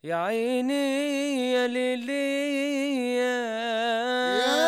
يا عيني يا ليلي يا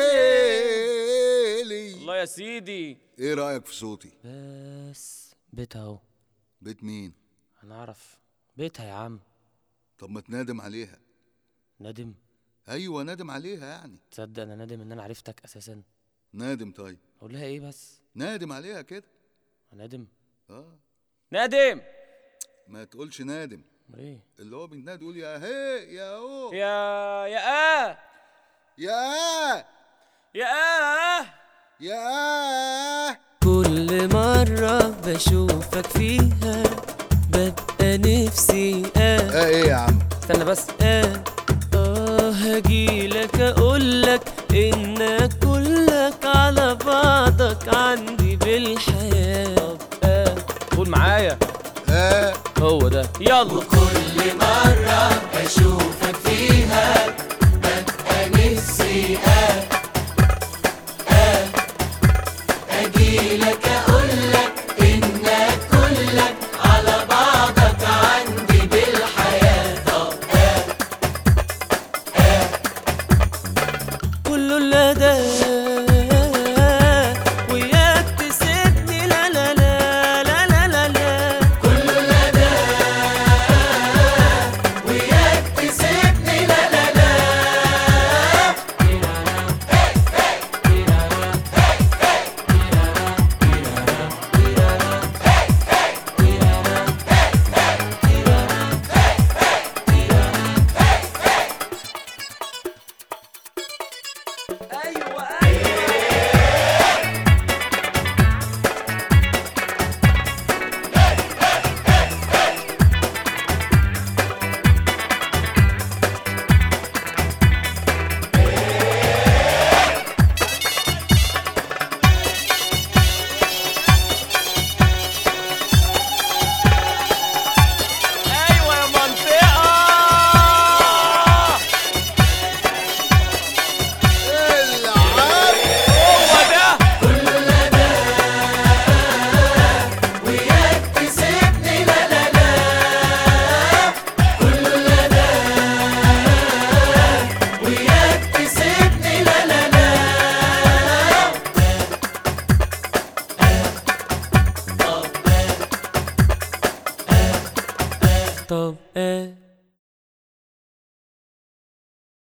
ليلي الله يا سيدي ايه رايك في صوتي بس بيتها اهو بيت مين هنعرف بيتها يا عم طب ما تنادم عليها ندم ايوه نادم عليها يعني تصدق انا ندم ان انا عرفتك اساسا نادم طيب اقول لها ايه بس نادم عليها كده ندم اه ندم ما تقولش نادم امال ايه اللي هو بينادي يقول يا هي يا هو يا يا اه يا يا اه يا كل مرة بشوفك فيها ببقى نفسي اه اه ايه يا عم استنى بس اه اه هجيلك اقولك انك كلك على بعضك عندي بالحياة طب اه قول معايا اه هو ده يلا كل مرة بشوفك فيها ببقى نفسي آه آه أجيلك أقولك إنك كلك على بعضك عندي بالحياة طب كله لدى وياك تسيبني لا لا لا لا لا لا لا كل لدى وياك تسيبني لا لا لا ايوه ايوه ايوه يا منطقه العب هو ده وياك تسيبني لا لا لا كل لدى وياك تسيبني لا لا لا طب